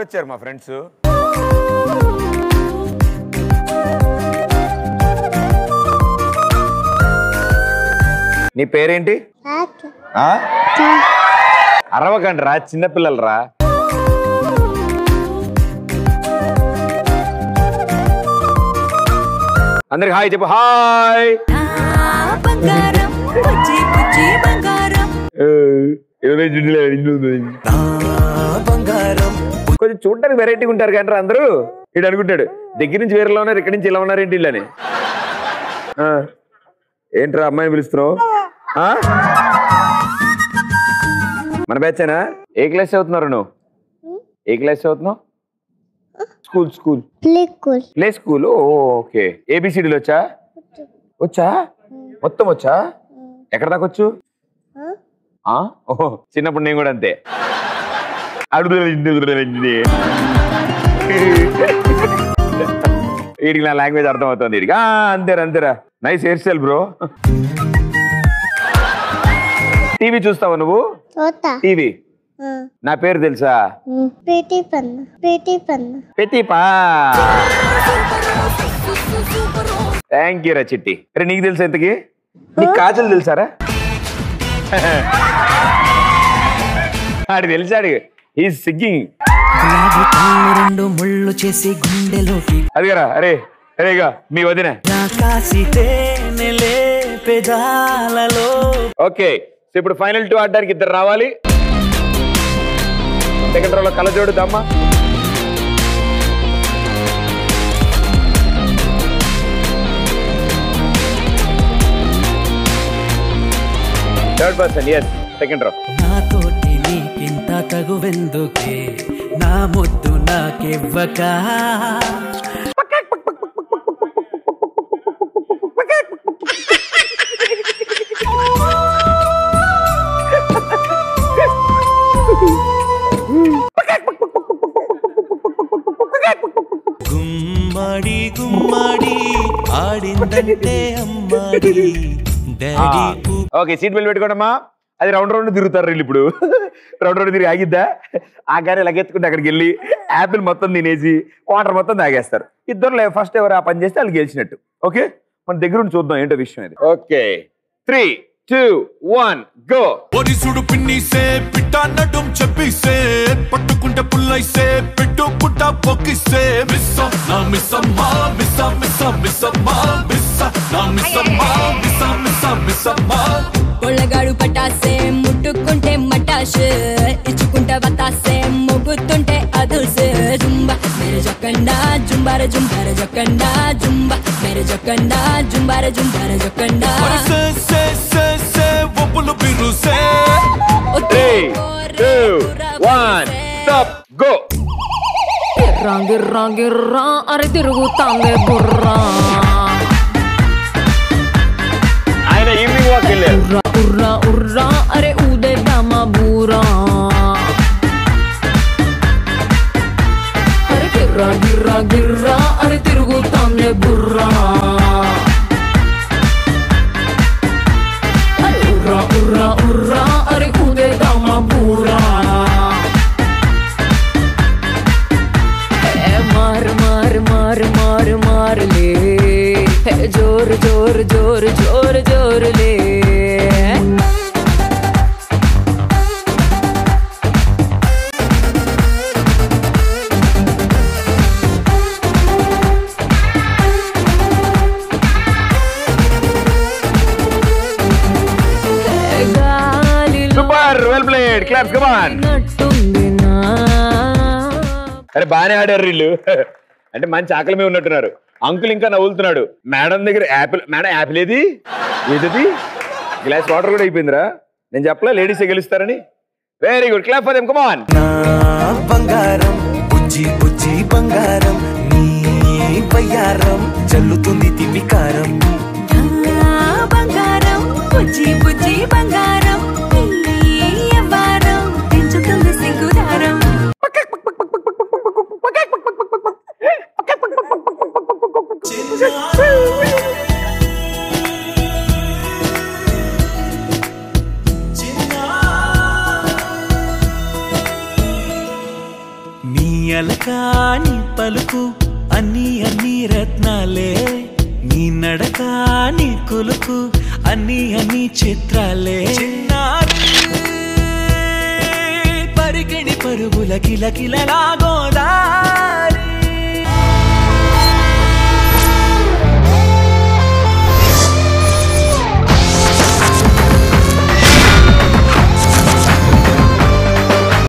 వచ్చారు మా ఫ్రెండ్స్ నీ పేరేంటి ఆ? అరవకండి రా చిన్నపిల్లలు రా అందరికి హాయ్ చెప్పు హాయ్ బంగారం బుజ్జి బుజ్జి బంగారం కొంచెం చూడడానికి వెరైటీగా ఉంటారు కానీ రా అందరూ ఇటు అనుకుంటాడు దగ్గర నుంచి వేరేలా ఉన్నారు ఇక్కడి నుంచి ఇలా ఉన్నారు ఏంటి వీళ్ళని ఆ. ఏంట్రా అమ్మాయిని పిలుస్తున్నావు ఆ? మన బ్యాచేనా ఏ క్లాస్ చదువుతున్నారు నువ్వు ఏ క్లాస్ చదువుతున్నావు స్కూల్ స్కూల్ ప్లేకుల్ ప్లే స్కూల్ ఓకే ఏబిసిడీలు వచ్చా వచ్చా మొత్తం వచ్చా ఎక్కడ దాకా వచ్చు ఆ? ఓహో చిన్నప్పుడు నేను కూడా అంతే అడుగుతుంది వీడికి నా లాంగ్వేజ్ అర్థమవుతుంది వీడికి ఆ, అంతేరా అంతేరా nice hair style bro TV చూస్తావా నువ్వు తోత టీవీ నా పేరు తెలుసా ప్రీతి పన్ను ప్రీతి పన్ను పెట్టిపా థ్యాంక్ యూ రా చిట్టి అరే నీకు తెలుసా ఇంతకి నీకు కాజల్ తెలుసారా ఆడికి తెలిసాడు ఈ సిగ్గింగ్ గులాబీ కళ్ళు రెండు ముళ్ళు చేసి గుండెలోకి అదిగరా అరే అరేగా మీ వదిన కాసి తేనెలే పెదాలలో ఓకే సో ఇప్పుడు ఫైనల్ టూ ఆడడానికి ఇద్దరు రావాలి సెకండ్ రోలో కలజోడు దమ్మా third person yes second row నాతోటి నీకింత తగువెందుకే నా ముద్దు నాకివ్వక గుమ్మడి గుమ్మడి ఆడిందంటే అమ్మాడి డాడీ ఓకే సీట్ బెల్ట్ పెట్టుకోండమ్మా అది రౌండ్ రౌండ్ తిరుగుతారు వీళ్ళు ఇప్పుడు రౌండ్ రౌండ్ తిరిగి ఆగిద్దా ఆ గారి లగెత్తుకుంటే అక్కడికి వెళ్ళి యాపిల్ మొత్తం తినేసి వాటర్ మొత్తం తాగేస్తారు ఇద్దరు ఫస్ట్ ఎవరు ఆ పని చేస్తే వాళ్ళు గెలిచినట్టు ఓకే మన దగ్గర ఉండి చూద్దాం ఏంటో విషయం ఇది okay three two one go ఒడిసుడు పిన్నిసే పిట్ట నడుం చెప్పిసే పట్టుకుంటే పుల్లైసే పెట్టు పుట్ట పొక్కిసే మిస్స నా మిస్సమ్మా మిస్స మిస్స మిస్సమ్మా మిస్స నా మిస్సమ్మా మిస్స మిస్స మిస్సమ్మా పొళ్ళగాడు పటాసే ముట్టుకుంటే మటాష్ ఇచ్చుకుంటే బతాసే మొగుతుంటే అదుసే జుంబ మేరే జొక్కండా జుంబార జుంబార జొక్కండా జుంబ మేరే జొక్కండా జుంబార జుంబార జొక్కండా మరి సే సే సే సే ఒప్పులు బిరుసే three two one stop go గిర్రా గిర్రా గిర్రా అరే తిరుగుతాందే బుర్రా ఆయన ఈవినింగ్ వాక్ వెళ్ళారు ఉర్రా ఉర్రా ఉర్రా అరే ఊదేద్దామా బూరా అరే గిర్రా గిర్రా గిర్రా అరే తిరుగుతాందే బుర్రా అరే ఉర్రా ఉర్రా ఉర్రా అరే ఊదేద్దామా బూరా ఏ మార్ మార్ మార్ మార్ మార్లే ఏ జోర్ జోర్ జోర్ జోర్ జోర్లే ఏ గాలిలో super well played claps come on నట్టుంది నా అరే బాగానే ఆడారు వీళ్ళు అంటే మంచి ఆకలి మీద ఉన్నట్టున్నారు అంకుల్ ఇంకా నవ్వులుతున్నాడు మేడం దగ్గర యాపిల్ మేడం యాపిల్ ఏది ఏది గ్లాస్ వాటర్ కూడా అయిపోయిందిరా నేను చెప్పలే లేడీస్ గెలుస్తారని very good clap for them come on నా బంగారం బుజ్జి బుజ్జి బంగారం నీ బయ్యారం చల్లుతుంది తిమికారం బంగారం బుజ్జి బుజ్జి బంగారం వారం పెంచుతుంది సిగ్గుదారం మీ అలకాని పలుకు అన్ని అన్ని రత్నాలే నీ నడక నీ కులుకు అన్ని అన్ని చిత్రాలే చిన్నారి పరికిణి పరుగుల కిల కిలలాగోదారి